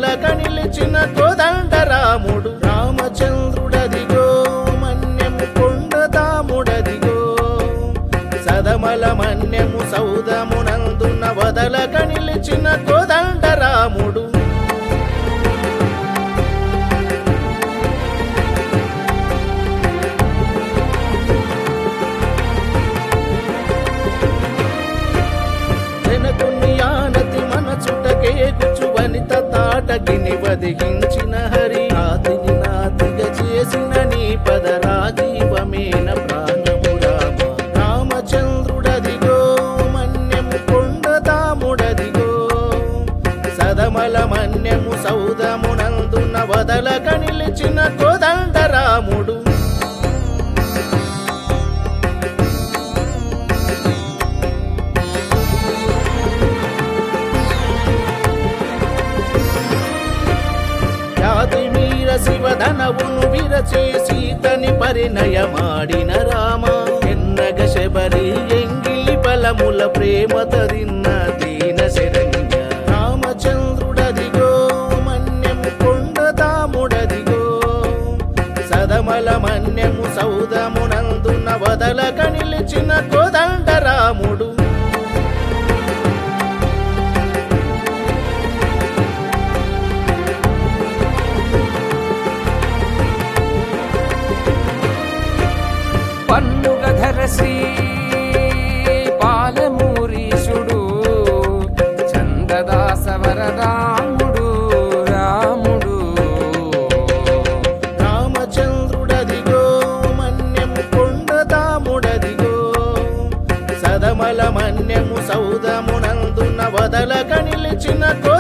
వదలక నిలిచిన కోదండ రాముడు రామచంద్రుడదిగో మన్యము కొండదాముడదిగో సదమల మన్యము సౌదమునందున వదలక నిలిచిన కోదండ రాముడు వెనకుని ఆనతి మన చుట్టకే గుచ్చు వనిత తాటకిని వదిగించిన హరి నాతిని నాతిగా చేసిన నీ పద రాజీవమేన ప్రాణము రామ రామచంద్రుడదిగో మన్యము కొండదాముడదిగో సదమల మన్యము సౌదమునందున వదలక నిలిచిన కోదండ రాముడు జాతి మీర శివధనవును విరచే సీతని పరిణయమాడిన రామ ఎన్నగ శబరి ఎంగిలి బలముల ప్రేమ తరిన్న దీన శరణ్య రామచంద్రుడదిగో మన్యము కొండదాముడదిగో సదమల మన్యము సౌదమునందున వదలక నిలిచిన కోదండ రాముడు పన్నుగధర శ్రీ పాలమూరీశుడు చందదాస వరదాముడు రాముడు రామచంద్రుడదిగో మన్యము కొండదాముడదిగో సదమల మన్యము సౌదమునందున వదలక నిలిచిన కో